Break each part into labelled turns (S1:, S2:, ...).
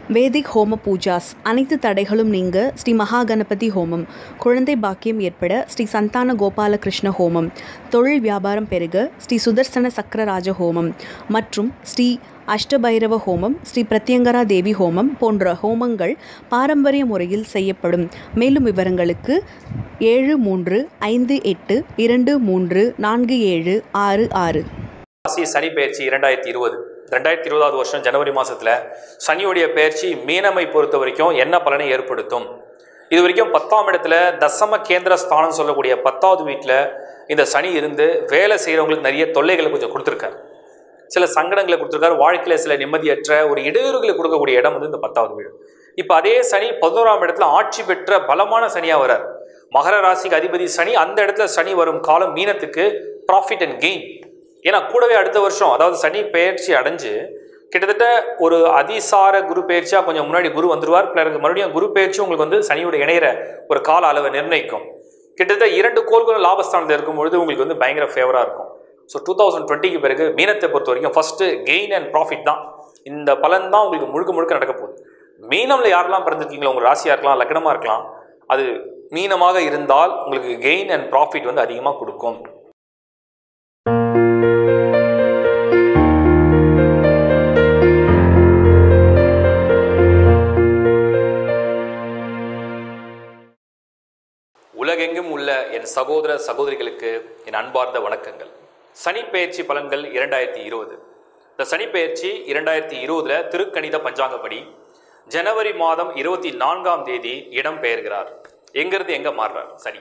S1: வேதிக் ஹோம பூஜாஸ் அனைத்து தடைகளும் நீங்க ஸ்ரீ மகா கணபதி ஹோமம் குழந்தை பாக்கியம் ஏற்பட ஸ்ரீ சந்தான கோபால கிருஷ்ண ஹோமம் தொழில் வியாபாரம் பெருக ஸ்ரீ சுதர்சன சக்கரராஜ ஹோமம் மற்றும் ஸ்ரீ அஷ்டபைரவ ஹோமம் ஸ்ரீ பிரத்யங்கரா தேவி ஹோமம் போன்ற ஹோமங்கள் பாரம்பரிய முறையில் செய்யப்படும் மேலும் விவரங்களுக்கு ஏழு மூன்று ஐந்து எட்டு இரண்டு மூன்று நான்கு ஏழு ஆறு ஆறு
S2: ராசி சனி பயிற்சி இரண்டாயிரத்தி இருபது ரெண்டாயிரத்தி இருபதாவது வருஷம் ஜனவரி மாதத்தில் சனியுடைய பயிற்சி மீனமை பொறுத்த வரைக்கும் என்ன பலனை ஏற்படுத்தும் இது வரைக்கும் பத்தாம் இடத்துல தசம கேந்திர ஸ்தானம் சொல்லக்கூடிய பத்தாவது வீட்டில் இந்த சனி இருந்து வேலை செய்கிறவங்களுக்கு நிறைய தொல்லைகளை கொஞ்சம் கொடுத்துருக்காரு சில சங்கடங்களை கொடுத்துருக்காரு வாழ்க்கையில் சில நிம்மதியற்ற ஒரு இடையூறுகளை கொடுக்கக்கூடிய இடம் வந்து இந்த பத்தாவது வீடு இப்போ அதே சனி பதினோராம் இடத்துல ஆட்சி பெற்ற பலமான சனியாக வரார் மகர ராசிக்கு அதிபதி சனி அந்த இடத்துல சனி வரும் காலம் மீனத்துக்கு ப்ராஃபிட் அண்ட் கெயின் ஏன்னா கூடவே அடுத்த வருஷம் அதாவது சனி பெயர்ச்சி அடைஞ்சு கிட்டத்தட்ட ஒரு அதிசார குரு பயிற்சியாக கொஞ்சம் முன்னாடி குரு வந்துருவார் பிறகு மறுபடியும் குரு பயிற்சி உங்களுக்கு வந்து சனியோட இணையிற ஒரு கால அளவை நிர்ணயிக்கும் கிட்டத்தட்ட இரண்டு கோள்களும் லாபஸ்தானத்தில் இருக்கும் பொழுது உங்களுக்கு வந்து பயங்கர ஃபேவராக இருக்கும் ஸோ டூ தௌசண்ட் டுவெண்ட்டிக்கு பிறகு மீனத்தை பொறுத்த வரைக்கும் ஃபஸ்ட்டு கெயின் அண்ட் ப்ராஃபிட் தான் இந்த பலன் தான் உங்களுக்கு முழுக்க முழுக்க நடக்க போகுது மீனம்ல யாரெல்லாம் பிறந்திருக்கீங்களோ உங்கள் ராசியாக இருக்கலாம் லக்னமாக இருக்கலாம் அது மீனமாக இருந்தால் உங்களுக்கு கெயின் அண்ட் ப்ராஃபிட் வந்து அதிகமாக கொடுக்கும் உலகெங்கும் உள்ள என் சகோதர சகோதரிகளுக்கு என் அன்பார்ந்த வணக்கங்கள் சனி பெயர்ச்சி பலன்கள் இரண்டாயிரத்தி இருபது இந்த சனி பெயர்ச்சி இரண்டாயிரத்தி இருபதுல திருக்கணித பஞ்சாங்கப்படி ஜனவரி மாதம் இருபத்தி நான்காம் தேதி இடம் பெயர்கிறார் எங்கிருந்து எங்க மாறுறார் சனி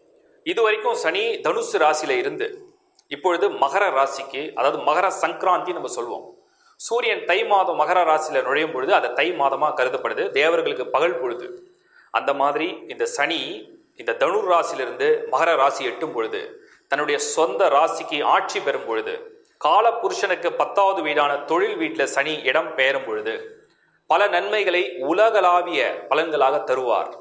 S2: இது வரைக்கும் சனி தனுசு ராசியில இருந்து இப்பொழுது மகர ராசிக்கு அதாவது மகர சங்கராந்தி நம்ம சொல்லுவோம் சூரியன் தை மாதம் மகர ராசியில நுழையும் பொழுது அது தை மாதமா கருதப்படுது தேவர்களுக்கு பகல் பொழுது அந்த மாதிரி இந்த சனி இந்த தனுர் ராசியிலிருந்து மகர ராசி எட்டும் பொழுது தன்னுடைய சொந்த ராசிக்கு ஆட்சி பெறும் பொழுது கால புருஷனுக்கு பத்தாவது வீடான தொழில் வீட்டில் சனி இடம் பெயரும் பொழுது பல நன்மைகளை உலகளாவிய பலன்களாக தருவார்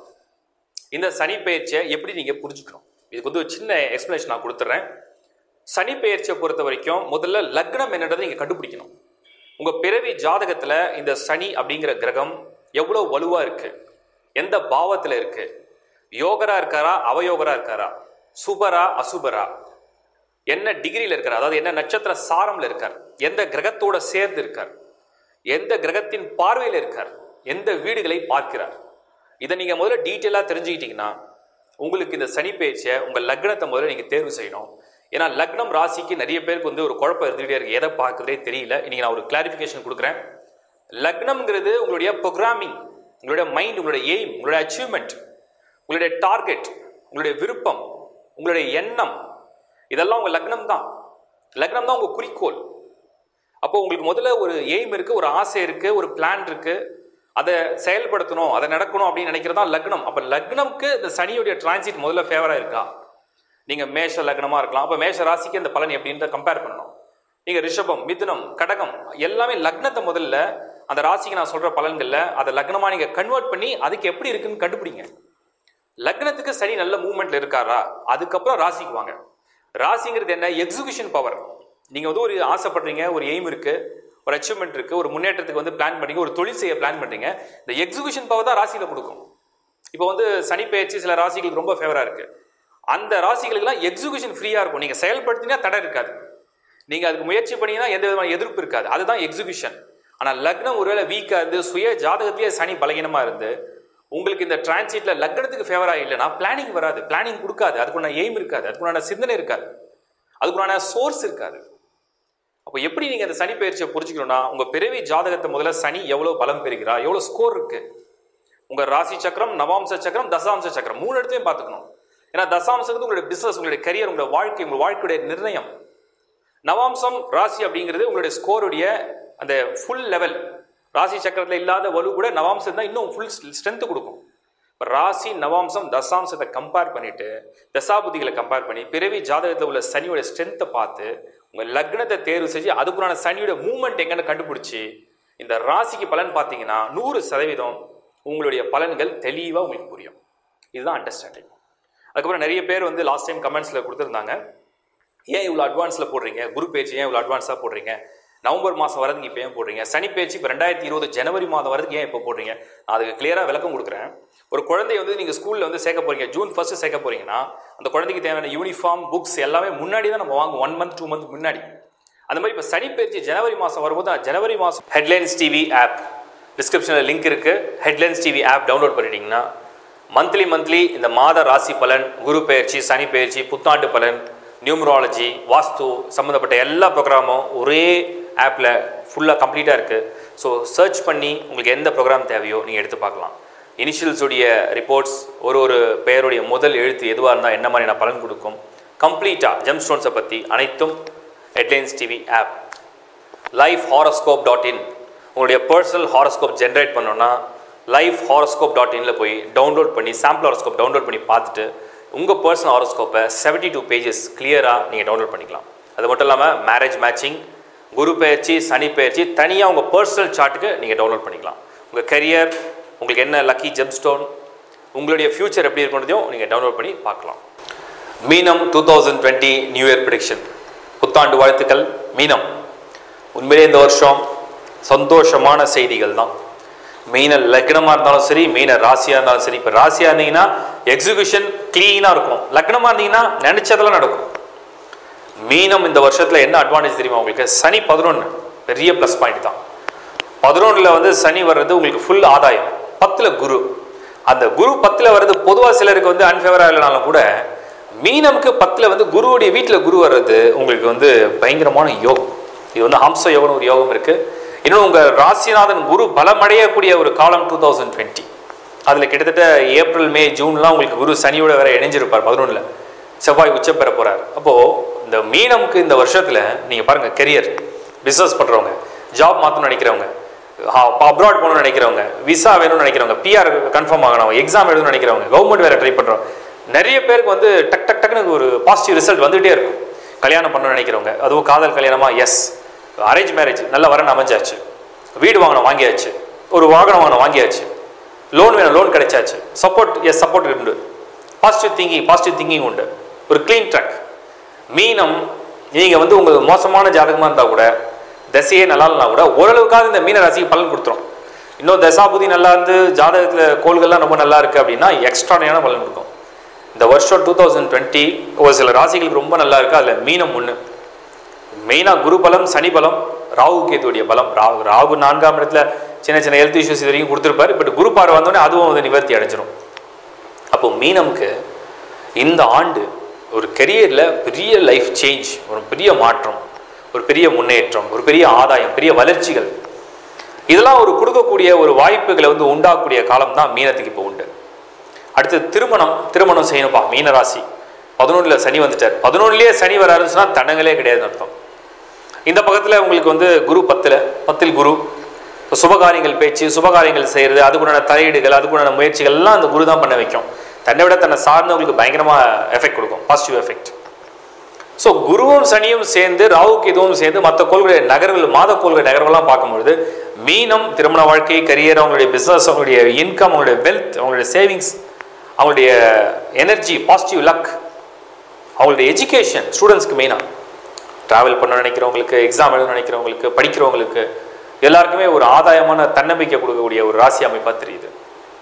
S2: இந்த சனி பெயர்ச்சியை எப்படி நீங்க புரிஞ்சுக்கணும் இதுக்கு வந்து ஒரு சின்ன எக்ஸ்பிளேஷன் நான் கொடுத்துட்றேன் சனி பெயர்ச்சியை பொறுத்த வரைக்கும் முதல்ல லக்னம் என்னன்றதை நீங்க கண்டுபிடிக்கணும் உங்க பிறவி ஜாதகத்துல இந்த சனி அப்படிங்கிற கிரகம் எவ்வளவு வலுவா இருக்கு எந்த பாவத்துல இருக்கு யோகரா இருக்காரா அவயோகரா இருக்காரா சுபரா அசுபரா என்ன டிகிரியில் இருக்கார் அதாவது என்ன நட்சத்திர சாரம்ல இருக்கார் எந்த கிரகத்தோட சேர்ந்து இருக்கார் எந்த கிரகத்தின் பார்வையில் இருக்கார் எந்த வீடுகளை பார்க்கிறார் இதை நீங்க முதல்ல டீட்டெயிலாக தெரிஞ்சுக்கிட்டீங்கன்னா உங்களுக்கு இந்த சனி பயிற்சியை உங்க லக்னத்தை முதல்ல நீங்க தேர்வு செய்யணும் ஏன்னா லக்னம் ராசிக்கு நிறைய பேருக்கு வந்து ஒரு குழப்பம் இருந்துகிட்டே இருக்கு எதை பார்க்குறதே தெரியல இன்னைக்கு நான் ஒரு கிளாரிஃபிகேஷன் கொடுக்குறேன் லக்னம்ங்கிறது உங்களுடைய ப்ரோக்ராமிங் உங்களுடைய மைண்ட் உங்களுடைய எய்ம் உங்களுடைய அச்சீவ்மெண்ட் உங்களுடைய டார்கெட் உங்களுடைய விருப்பம் உங்களுடைய எண்ணம் இதெல்லாம் உங்க லக்னம் தான் லக்னம் தான் உங்க குறிக்கோள் அப்போ உங்களுக்கு முதல்ல ஒரு எய்ம் இருக்கு ஒரு ஆசை இருக்கு ஒரு பிளான் இருக்கு அதை செயல்படுத்தணும் அதை நடக்கணும் அப்படின்னு நினைக்கிறது தான் லக்னம் அப்போ லக்னம்க்கு இந்த சனியுடைய டிரான்சிட் முதல்ல ஃபேவரா இருக்கா நீங்க மேஷ லக்னமா இருக்கலாம் அப்போ மேஷ ராசிக்கு இந்த பலன் எப்படின்றத கம்பேர் பண்ணணும் நீங்க ரிஷபம் மிதுனம் கடகம் எல்லாமே லக்னத்தை முதல்ல அந்த ராசிக்கு நான் சொல்ற பலன்கள்ல அதை லக்னமா நீங்க கன்வெர்ட் பண்ணி அதுக்கு எப்படி இருக்குன்னு கண்டுபிடிங்க லக்னத்துக்கு சனி நல்ல மூவ்மெண்ட்ல இருக்காரா அதுக்கப்புறம் ராசிக்கு வாங்க ராசிங்கிறது என்ன எக்ஸிகியூஷன் பவர் நீங்க வந்து ஒரு ஆசைப்படுறீங்க ஒரு எய்ம் இருக்கு ஒரு அச்சீவ்மெண்ட் இருக்கு ஒரு முன்னேற்றத்துக்கு வந்து பிளான் பண்ணீங்க ஒரு தொழில் செய்ய பிளான் பண்றீங்க இந்த எக்ஸிகியூஷன் பவர் தான் ராசியில கொடுக்கும் இப்போ வந்து சனி பயிற்சி சில ராசிகளுக்கு ரொம்ப ஃபேவரா இருக்கு அந்த ராசிகளுக்கெல்லாம் எக்ஸிகியூஷன் ஃப்ரீயா இருக்கும் நீங்க செயல்படுத்தினா தடை இருக்காது நீங்க அதுக்கு முயற்சி பண்ணீங்கன்னா எந்த விதமான எதிர்ப்பு இருக்காது அதுதான் எக்ஸிகியூஷன் ஆனா லக்னம் ஒருவேளை வீக்கா இருந்து சுய ஜாதகத்திலேயே சனி பலகீனமா இருந்து உங்களுக்கு இந்த டிரான்சிட்ல லக்னத்துக்கு ஃபேவரா இல்லைன்னா பிளானிங் வராது பிளானிங் கொடுக்காது அதுக்குண்டான எய்ம் இருக்காது அதுக்குண்டான சிந்தனை இருக்காது அதுக்குண்டான சோர்ஸ் இருக்காது அப்போ எப்படி நீங்க இந்த சனி பயிற்சியை புரிஞ்சுக்கணும்னா உங்க பிறவி ஜாதகத்தை முதல்ல சனி எவ்வளவு பலம் பெறுகிறா எவ்வளவு ஸ்கோர் இருக்கு உங்க ராசி சக்கரம் நவாம்ச சக்கரம் தசாம்ச சக்கரம் மூணு இடத்தையும் பார்த்துக்கணும் ஏன்னா தசாம்சத்துக்கு உங்களுடைய பிசினஸ் உங்களுடைய கரியர் உங்களுடைய வாழ்க்கை உங்களுடைய வாழ்க்கையுடைய நிர்ணயம் நவாம்சம் ராசி அப்படிங்கிறது உங்களுடைய ஸ்கோருடைய அந்த ஃபுல் லெவல் ராசி சக்கரத்தில் இல்லாத வலு கூட நவாம்சம் தான் இன்னும் ஃபுல் ஸ்ட்ரென்த் கொடுக்கும் இப்போ ராசி நவாம்சம் தசாம்சத்தை கம்பேர் பண்ணிட்டு தசாபுதிகளை கம்பேர் பண்ணி பிறவி ஜாதகத்தில் உள்ள சனியோட ஸ்ட்ரென்த்தை பார்த்து உங்கள் லக்னத்தை தேர்வு செஞ்சு அதுக்குறான சனியோட மூவ்மெண்ட் எங்கன்னு கண்டுபிடிச்சி இந்த ராசிக்கு பலன் பார்த்தீங்கன்னா நூறு சதவீதம் உங்களுடைய பலன்கள் தெளிவாக உங்களுக்கு புரியும் இதுதான் அண்டர்ஸ்டாண்டிங் அதுக்கப்புறம் நிறைய பேர் வந்து லாஸ்ட் டைம் கமெண்ட்ஸில் கொடுத்துருந்தாங்க ஏன் இவ்வளோ அட்வான்ஸில் போடுறீங்க குரு பேஜ் ஏன் இவ்வளோ அட்வான்ஸாக போடுறீங்க நவம்பர் மாதம் வரதுக்கு இப்போ ஏன் போடுறீங்க சனி பேச்சு இப்போ ரெண்டாயிரத்தி இருபது ஜனவரி மாதம் வரதுக்கு ஏன் இப்போ போடுறீங்க நான் அதுக்கு கிளியராக விளக்கம் கொடுக்குறேன் ஒரு குழந்தைய வந்து நீங்கள் ஸ்கூலில் வந்து சேர்க்க போறீங்க ஜூன் ஃபர்ஸ்ட் சேர்க்க போறீங்கன்னா அந்த குழந்தைக்கு தேவையான யூனிஃபார்ம் புக்ஸ் எல்லாமே முன்னாடி தான் நம்ம வாங்குவோம் ஒன் மந்த் டூ மந்த் முன்னாடி அந்த மாதிரி இப்போ சனி பேச்சு ஜனவரி மாதம் வரும்போது நான் ஜனவரி மாதம் ஹெட்லைன்ஸ் டிவி ஆப் டிஸ்கிரிப்ஷனில் லிங்க் இருக்குது ஹெட்லைன்ஸ் டிவி ஆப் டவுன்லோட் பண்ணிட்டீங்கன்னா மந்த்லி மந்த்லி இந்த மாத ராசி பலன் குரு பெயர்ச்சி சனி பெயர்ச்சி புத்தாண்டு பலன் நியூமராலஜி வாஸ்து சம்மந்தப்பட்ட எல்லா ப்ரோக்ராமும் ஒரே ஆப்பில் ஃபுல்லாக கம்ப்ளீட்டாக இருக்குது ஸோ சர்ச் பண்ணி உங்களுக்கு எந்த ப்ரோக்ராம் தேவையோ நீங்கள் எடுத்து பார்க்கலாம் இனிஷியல்ஸுடைய ரிப்போர்ட்ஸ் ஒரு ஒரு பெயருடைய முதல் எழுத்து எதுவாக இருந்தால் என்ன மாதிரியான பலன் கொடுக்கும் கம்ப்ளீட்டாக ஜெம் ஸ்டோன்ஸை பற்றி அனைத்தும் headlines TV app life horoscope dot in உங்களுடைய பர்சனல் ஹாரோஸ்கோப் ஜென்ரேட் பண்ணோன்னா லைஃப் ஹாரோஸ்கோப் டாட் இனில் போய் டவுன்லோட் பண்ணி சாம்பிள் ஹாரோஸ்கோப் டவுன்லோட் பண்ணி பார்த்துட்டு உங்கள் பர்சனல் ஹாரோஸ்கோப்பை செவன்ட்டி டூ பேஜஸ் கிளியராக நீங்கள் டவுன்லோட் பண்ணிக்கலாம் அது மட்டும் இல்லாமல் மேரேஜ் மேட்சிங் குரு பயிற்சி சனி பயிற்சி தனியாக உங்கள் பர்சனல் சார்ட்டுக்கு நீங்கள் டவுன்லோட் பண்ணிக்கலாம் உங்கள் கரியர் உங்களுக்கு என்ன லக்கி ஜெம் ஸ்டோன் உங்களுடைய ஃப்யூச்சர் எப்படி இருக்குன்றதையும் நீங்கள் டவுன்லோட் பண்ணி பார்க்கலாம் மீனம் two thousand twenty new year prediction புத்தாண்டு வாழ்த்துக்கள் மீனம் உண்மையிலே இந்த வருஷம் சந்தோஷமான செய்திகள் தான் மீன லக்னமாக இருந்தாலும் சரி மீன ராசியாக இருந்தாலும் சரி இப்போ ராசியாக இருந்தீங்கன்னா எக்ஸிகியூஷன் க்ளீனாக இருக்கும் லக்னமாக இருந்தீங்கன்னா நினச்சதெல்லாம் நடக்கும் மீனம் இந்த வருஷத்தில் என்ன அட்வான்டேஜ் தெரியுமா உங்களுக்கு சனி பதினொன்று பெரிய ப்ளஸ் பாயிண்ட் தான் பதினொன்றில் வந்து சனி வர்றது உங்களுக்கு ஃபுல் ஆதாயம் பத்தில் குரு அந்த குரு பத்தில் வர்றது பொதுவாக சிலருக்கு வந்து அன்ஃபேவராக இல்லைனாலும் கூட மீனமுக்கு பத்தில் வந்து குருவுடைய வீட்டில் குரு வர்றது உங்களுக்கு வந்து பயங்கரமான யோகம் இது வந்து ஹம்ச யோகம்னு ஒரு யோகம் இருக்குது இன்னும் உங்கள் ராசிநாதன் குரு பலமடையக்கூடிய ஒரு காலம் டூ தௌசண்ட் டுவெண்ட்டி அதில் கிட்டத்தட்ட ஏப்ரல் மே ஜூன்லாம் உங்களுக்கு குரு சனியோட வேற இணைஞ்சிருப்பார் பதினொன்றில் செவ்வாய் உச்சம் பெற போகிறார் அப்போது இந்த மீனமுக்கு இந்த வருஷத்தில் நீங்கள் பாருங்கள் கெரியர் பிஸ்னஸ் பண்ணுறவங்க ஜாப் மாற்றணும்னு நினைக்கிறவங்க அப்ராட் போகணும்னு நினைக்கிறவங்க விசா வேணும்னு நினைக்கிறவங்க பிஆர் கன்ஃபார்ம் ஆகணும் எக்ஸாம் எழுதணும்னு நினைக்கிறவங்க கவர்மெண்ட் வேறு ட்ரை பண்ணுறோம் நிறைய பேருக்கு வந்து டக் டக் டக்குன்னு ஒரு பாசிட்டிவ் ரிசல்ட் வந்துகிட்டே இருக்கும் கல்யாணம் பண்ணணும்னு நினைக்கிறவங்க அதுவும் காதல் கல்யாணமா எஸ் அரேஞ்ச் மேரேஜ் நல்ல வரன் அமைஞ்சாச்சு வீடு வாங்கணும் வாங்கியாச்சு ஒரு வாகனம் வாங்கணும் வாங்கியாச்சு லோன் வேணும் லோன் கிடைச்சாச்சு சப்போர்ட் எஸ் சப்போர்ட் உண்டு பாசிட்டிவ் திங்கிங் பாசிட்டிவ் திங்கிங் உண்டு ஒரு க்ளீன் ட்ராக் மீனம் நீங்கள் வந்து உங்களுக்கு மோசமான ஜாதகமாக இருந்தால் கூட தசையே நல்லா இல்லைனா கூட ஓரளவுக்காவது இந்த மீன ராசிக்கு பலன் கொடுத்துரும் இன்னும் தசாபுதி நல்லா இருந்து ஜாதகத்தில் கோள்கள்லாம் ரொம்ப நல்லா இருக்குது அப்படின்னா எக்ஸ்ட்ரானியான பலன் கொடுக்கும் இந்த வருஷம் டூ தௌசண்ட் டுவெண்ட்டி ஒரு சில ராசிகளுக்கு ரொம்ப நல்லா இருக்குது அதில் மீனம் ஒன்று மெயினாக குரு பலம் சனி பலம் ராகு கேதுடைய பலம் ராகு ராகு நான்காம் இடத்துல சின்ன சின்ன ஹெல்த் இஷ்யூஸ் இது வரைக்கும் கொடுத்துருப்பாரு பட் குரு பார்வை வந்தோடனே அதுவும் வந்து நிவர்த்தி அடைஞ்சிரும் அப்போ மீனமுக்கு இந்த ஆண்டு ஒரு கெரியரில் பெரிய லைஃப் சேஞ்ச் ஒரு பெரிய மாற்றம் ஒரு பெரிய முன்னேற்றம் ஒரு பெரிய ஆதாயம் பெரிய வளர்ச்சிகள் இதெல்லாம் ஒரு கொடுக்கக்கூடிய ஒரு வாய்ப்புகளை வந்து உண்டாக்கக்கூடிய காலம் தான் மீனத்துக்கு இப்போ உண்டு அடுத்து திருமணம் திருமணம் செய்யணும்ப்பா மீன ராசி பதினொன்றில் சனி வந்துட்டார் பதினொன்றுலேயே சனி வராருன்னு சொன்னால் தடங்களே கிடையாதுன்னு அர்த்தம் இந்த பக்கத்தில் உங்களுக்கு வந்து குரு பத்தில் பத்தில் குரு இப்போ சுபகாரியங்கள் பேச்சு சுபகாரியங்கள் செய்கிறது அதுக்குண்டான தலையீடுகள் அதுக்குண்டான முயற்சிகள் எல்லாம் அந்த குரு தான் பண்ண வைக்கும் தன்னை விட தன்னை சார்ந்தவங்களுக்கு பயங்கரமாக எஃபெக்ட் கொடுக்கும் பாசிட்டிவ் எஃபெக்ட் ஸோ குருவும் சனியும் சேர்ந்து ராகுக்கு இதுவும் சேர்ந்து மற்ற கோள்களுடைய நகர்கள் மாத கோள்கள் நகர்கள்லாம் பார்க்கும்பொழுது மீனம் திருமண வாழ்க்கை கரியர் அவங்களுடைய பிஸ்னஸ் அவங்களுடைய இன்கம் அவங்களுடைய வெல்த் அவங்களுடைய சேவிங்ஸ் அவங்களுடைய எனர்ஜி பாசிட்டிவ் லக் அவங்களுடைய எஜுகேஷன் ஸ்டூடெண்ட்ஸ்க்கு மெயினாக ட்ராவல் பண்ண நினைக்கிறவங்களுக்கு எக்ஸாம் எழுத நினைக்கிறவங்களுக்கு படிக்கிறவங்களுக்கு எல்லாருக்குமே ஒரு ஆதாயமான தன்னம்பிக்கை கொடுக்கக்கூடிய ஒரு ராசி அமைப்பாக தெரியுது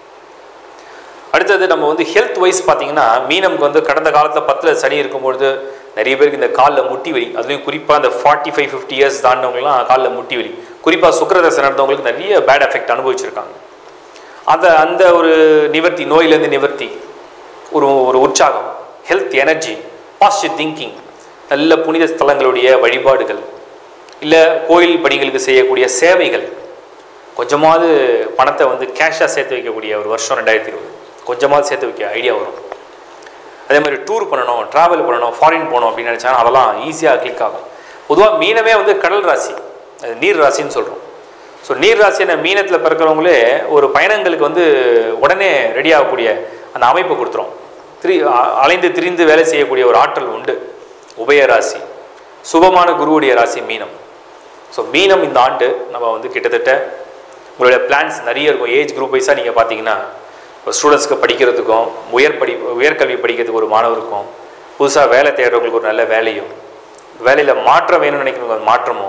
S2: அடுத்தது நம்ம வந்து ஹெல்த் வைஸ் பார்த்தீங்கன்னா மீனம்க்கு வந்து கடந்த காலத்தில் பத்தில் சனி இருக்கும்பொழுது நிறைய பேருக்கு இந்த காலில் முட்டி வலி அதுலேயும் குறிப்பாக இந்த ஃபார்ட்டி ஃபைவ் ஃபிஃப்டி இயர்ஸ் தாண்டவங்கலாம் காலில் முட்டி வலி குறிப்பாக சுக்கரதசை நடந்தவங்களுக்கு நிறைய பேட் எஃபெக்ட் அனுபவிச்சிருக்காங்க அந்த அந்த ஒரு நிவர்த்தி நோயிலேருந்து நிவர்த்தி ஒரு ஒரு உற்சாகம் ஹெல்த் எனர்ஜி பாசிட்டிவ் திங்கிங் நல்ல புனித ஸ்தலங்களுடைய வழிபாடுகள் இல்லை கோயில் பணிகளுக்கு செய்யக்கூடிய சேவைகள் கொஞ்சமாவது பணத்தை வந்து கேஷாக சேர்த்து வைக்கக்கூடிய ஒரு வருஷம் ரெண்டாயிரத்தி இருபது கொஞ்சமாவது சேர்த்து வைக்க ஐடியா வரும் அதே மாதிரி டூர் பண்ணணும் ட்ராவல் பண்ணணும் ஃபாரின் போகணும் அப்படின்னு நினச்சாங்கன்னா அதெல்லாம் ஈஸியாக கிளிக் ஆகும் பொதுவாக மீனமே வந்து கடல் ராசி அது நீர் ராசின்னு சொல்கிறோம் ஸோ நீர் ராசியான மீனத்தில் பிறக்கிறவங்களே ஒரு பயணங்களுக்கு வந்து உடனே ரெடி ஆகக்கூடிய அந்த அமைப்பு கொடுத்துரும் திரி அ- அலைந்து திரிந்து வேலை செய்யக்கூடிய ஒரு ஆற்றல் உண்டு உபய ராசி சுபமான குருவுடைய ராசி மீனம் ஸோ மீனம் இந்த ஆண்டு நம்ம வந்து கிட்டத்தட்ட உங்களுடைய பிளான்ஸ் நிறைய இருக்கும் ஏஜ் குரூப் வைஸாக நீங்கள் பார்த்தீங்கன்னா இப்போ ஸ்டூடெண்ட்ஸ்க்கு படிக்கிறதுக்கும் உயர் படி உயர்கல்வி படிக்கிறதுக்கு ஒரு மாணவருக்கும் புதுசாக வேலை தேடுறவங்களுக்கு ஒரு நல்ல வேலையும் வேலையில் மாற்றம் வேணும்னு நினைக்கிறவங்க ஒரு மாற்றமும்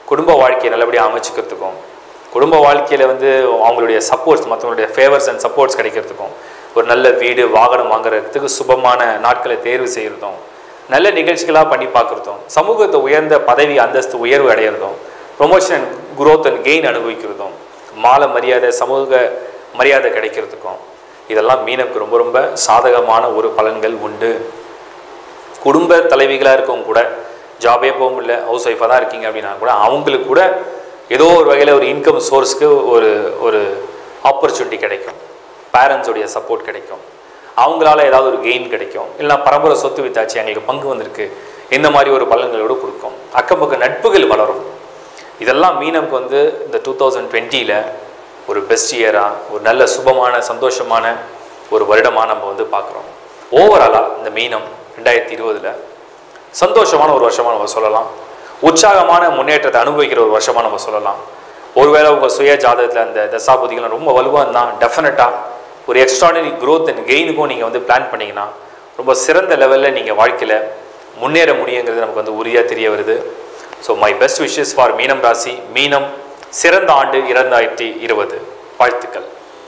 S2: குடும்ப வாழ்க்கையை நல்லபடியாக அமைச்சுக்கிறதுக்கும் குடும்ப வாழ்க்கையில் வந்து அவங்களுடைய சப்போர்ட்ஸ் மற்றவங்களுடைய ஃபேவர்ஸ் அண்ட் சப்போர்ட்ஸ் கிடைக்கிறதுக்கும் ஒரு நல்ல வீடு வாகனம் வாங்குறதுக்கு சுபமான நாட்களை தேர்வு செய்கிறதும் நல்ல நிகழ்ச்சிகளாக பண்ணி பார்க்குறதும் சமூகத்தை உயர்ந்த பதவி அந்தஸ்து உயர்வு அடையிறதும் ப்ரொமோஷன் growth அண்ட் கெயின் அனுபவிக்கிறதும் மாலை மரியாதை சமூக மரியாதை கிடைக்கிறதுக்கும் இதெல்லாம் மீனம்க்கு ரொம்ப ரொம்ப சாதகமான ஒரு பலன்கள் உண்டு குடும்ப தலைவிகளாக இருக்கவங்க கூட ஜாபே போக முடியல ஹவுஸ் ஒய்ஃபாக தான் இருக்கீங்க அப்படின்னா கூட அவங்களுக்கு கூட ஏதோ ஒரு வகையில் ஒரு இன்கம் சோர்ஸ்க்கு ஒரு ஒரு ஆப்பர்ச்சுனிட்டி கிடைக்கும் பேரண்ட்ஸோடைய சப்போர்ட் கிடைக்கும் அவங்களால ஏதாவது ஒரு கெயின் கிடைக்கும் இல்லை பரம்பரை சொத்து வித்தாச்சு எங்களுக்கு பங்கு வந்திருக்கு இந்த மாதிரி ஒரு பலன்களோடு கொடுக்கும் அக்கம் பக்கம் நட்புகள் வளரும் இதெல்லாம் மீனம்க்கு வந்து இந்த டூ தௌசண்ட் டுவெண்ட்டியில் ஒரு பெஸ்ட் இயராக ஒரு நல்ல சுபமான சந்தோஷமான ஒரு வருடமாக நம்ம வந்து பார்க்குறோம் ஓவராலாக இந்த மீனம் ரெண்டாயிரத்தி இருபதில் சந்தோஷமான ஒரு வருஷமாக நம்ம சொல்லலாம் உற்சாகமான முன்னேற்றத்தை அனுபவிக்கிற ஒரு வருஷமாக நம்ம சொல்லலாம் ஒருவேளை உங்கள் சுய ஜாதகத்தில் அந்த தசாபுதிகள் ரொம்ப வலுவாக இருந்தால் டெஃபினட்டாக ஒரு எக்ஸ்ட்ரானரி growth அண்ட் கெயினுக்கும் நீங்கள் வந்து பிளான் பண்ணீங்கன்னா ரொம்ப சிறந்த லெவலில் நீங்கள் வாழ்க்கையில் முன்னேற முடியுங்கிறது நமக்கு வந்து உறுதியாக தெரிய வருது so my best wishes for மீனம் ராசி மீனம் சிறந்த ஆண்டு இரண்டாயிரத்தி இருபது வாழ்த்துக்கள்